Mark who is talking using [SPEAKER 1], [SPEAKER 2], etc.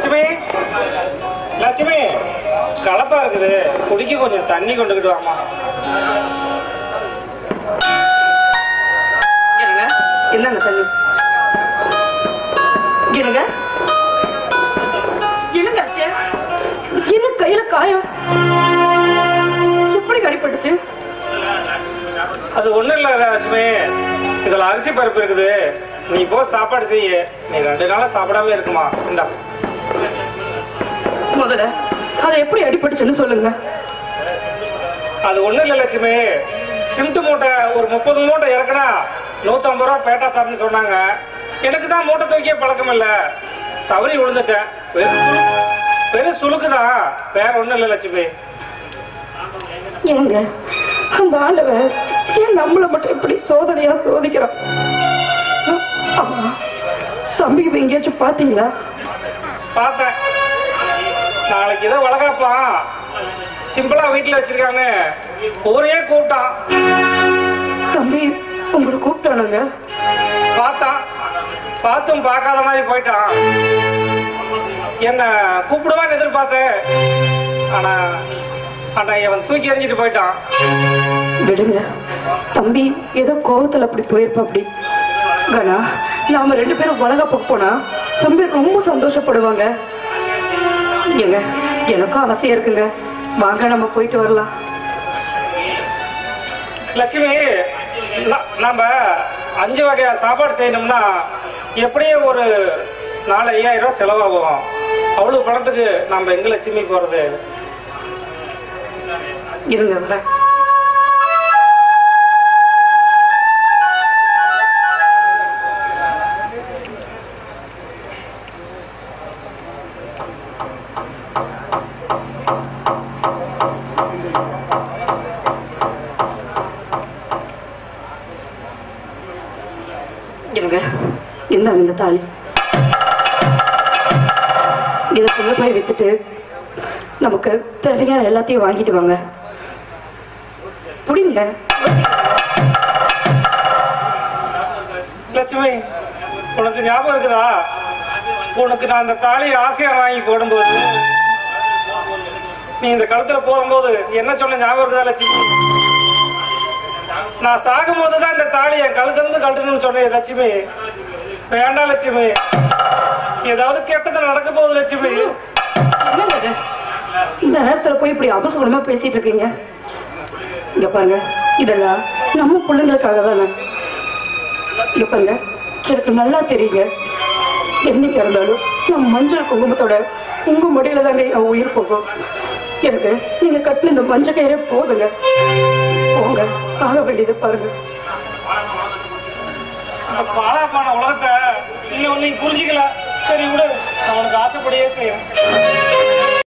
[SPEAKER 1] லட்சுமி லட்சுமி கலப்பா இருக்குது குடிக்க கொஞ்சம் தண்ணி கொண்டுக்கிட்டு வாமா
[SPEAKER 2] இருங்க என்னங்க தண்ணி இருங்க என்னங்க ஆச்சு என்ன கையில காயம் எப்படி அடிபட்டுச்சு
[SPEAKER 1] அது ஒண்ணும் இல்ல லட்சுமி இதுல அரிசி பருப்பு இருக்குது நீ போ சாப்பாடு செய்ய நீ ரெண்டு நாளா சாப்பிடாம இருக்குமா இந்தா
[SPEAKER 2] முதல்ல அதை எப்படி அடிபட்டுச்சுன்னு சொல்லுங்க
[SPEAKER 1] அது ஒண்ணும் இல்ல லட்சுமி சிமெண்ட் மூட்டை ஒரு முப்பது மூட்டை இறக்குனா நூத்தம்பது ரூபா பேட்டா தரேன்னு சொன்னாங்க எனக்கு தான் மூட்டை தூக்கிய பழக்கம் இல்ல தவறி விழுந்துட்டேன் வெறும் சுளு- வெறும் சுளுக்குதான் வேற ஒண்ணும் இல்ல லட்சுமி
[SPEAKER 2] ஏங்க அந்த ஆண்டவன் ஏன் நம்மளை மட்டும் இப்படி சோதனையா சோதிக்கிறான் ஆமா தம்பிக்கு இப்ப எங்கேயாச்சும் பாத்தீங்களா
[SPEAKER 1] பார்த்தேன் நாளைக்கு ஏதோ வளகாப்பான் சிம்பிளா வீட்டுல வச்சிருக்கான்னு ஊரே கூப்பிட்டான்
[SPEAKER 2] தம்பி உங்களை கூப்பிட்டானுங்க
[SPEAKER 1] பார்த்தான் பார்த்தும் பார்க்காத மாதிரி போயிட்டான் என்ன கூப்பிடுவான்னு எதிர்பார்த்தேன் ஆனா ஆனா இவன் தூக்கி எறிஞ்சிட்டு போயிட்டான்
[SPEAKER 2] விடுங்க தம்பி ஏதோ கோவத்துல அப்படி போயிருப்பா அப்படி கணா நாம ரெண்டு பேரும் வளகாப்புக்கு போனா தம்பி ரொம்ப சந்தோஷப்படுவாங்க ஏங்க எனக்கும் ஆசையா இருக்குங்க வாங்க நம்ம போயிட்டு வரலாம்
[SPEAKER 1] லட்சுமி ந- நம்ம அஞ்சு வகை சாப்பாடு செய்யணும்னா எப்படியும் ஒரு நாலு ஐயாயிரம் ரூபாய் செலவாகும் அவ்வளவு பணத்துக்கு நம்ம எங்க லட்சுமி போறது
[SPEAKER 2] இருங்க வரேன் இருங்க இந்தாங்க இந்த தாலி இதை கொண்டு போய் வித்துட்டு நமக்கு தேவையான எல்லாத்தையும் வாங்கிட்டு வாங்க புடிங்க
[SPEAKER 1] லட்சுமி உனக்கு ஞாபகம் இருக்குதா உனக்கு நான் அந்த தாலியை ஆசையா வாங்கி போடும்போது நீ இந்த கழுத்துல போகும்போது என்ன சொன்ன ஞாபகம் இருக்குதா லட்சுமி நான் சாகும்போது தான் இந்த தாலி என் கழுத்திலிருந்து கழட்டணும்னு சொன்னேன் லட்சுமி வேண்டாம் லட்சுமி ஏதாவது கெட்டது நடக்க போகுது லட்சுமி
[SPEAKER 2] என்னங்க இது? இந்த நேரத்துல போய் இப்படி அபசகுணமா பேசிட்டு இருக்கீங்க இங்க பாருங்க இதெல்லாம் நம்ம பிள்ளைங்களுக்காக தானே இங்க பாருங்க எனக்கு நல்லா தெரியுங்க என்னைக்கு இருந்தாலும் நம்ம மஞ்சள் குங்குமத்தோட உங்க மடியில தாங்க என் உயிர் போகும் எனக்கு நீங்க கட்டின இந்த மஞ்சள் கயிறே போதுங்க போங்க ஆக வேண்டியது பாருங்க
[SPEAKER 1] அந்த பாலாப்பான உலகத்தை நீ ஒன்னையும் புரிஞ்சுக்கல சரி விடு நான் உனக்கு ஆசைப்படியே செய்யறேன்